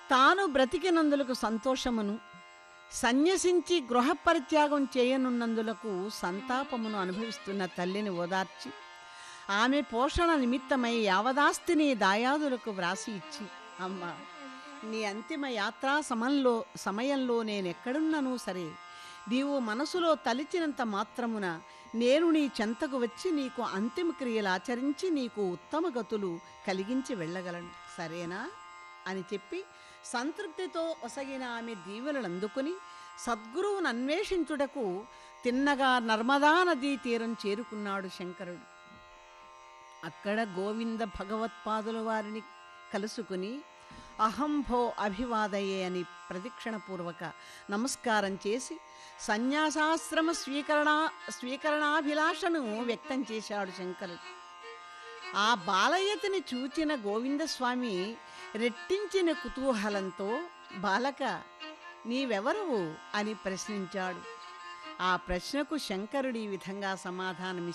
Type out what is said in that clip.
తాను బ్రతికినందులకు సంతోషమును సన్యసించి గృహపరిత్యాగం చేయనున్నందులకు సంతాపమును అనుభవిస్తున్న తల్లిని ఓదార్చి ఆమె పోషణ నిమిత్తమై యావదాస్తిని దాయాదులకు వ్రాసి ఇచ్చి అమ్మా నీ అంతిమ యాత్రా సమయంలో సమయంలో నేనెక్కడున్నను సరే నీవు మనసులో తలిచినంత మాత్రమున నేను నీ చెంతకు వచ్చి నీకు అంతిమ క్రియలు ఆచరించి నీకు ఉత్తమ గతులు కలిగించి వెళ్ళగలను సరేనా అని చెప్పి సంతృప్తితో ఒసగిన ఆమె దీవెనలు అందుకుని సద్గురువును అన్వేషించుటకు తిన్నగా నర్మదా నదీ తీరం చేరుకున్నాడు శంకరుడు అక్కడ గోవింద భగవత్పాదుల వారిని కలుసుకుని అహంభో అభివాదయే అని ప్రదక్షిణపూర్వక నమస్కారం చేసి సన్యాసాశ్రమ స్వీకరణ స్వీకరణాభిలాషను వ్యక్తం చేశాడు శంకరుడు ఆ బాలయ్యతని చూచిన గోవిందస్వామి రెట్టించిన కుతూహలంతో బాలక నీవెవరువు అని ప్రశ్నించాడు ఆ ప్రశ్నకు శంకరుడు ఈ విధంగా సమాధానమిచ్చాడు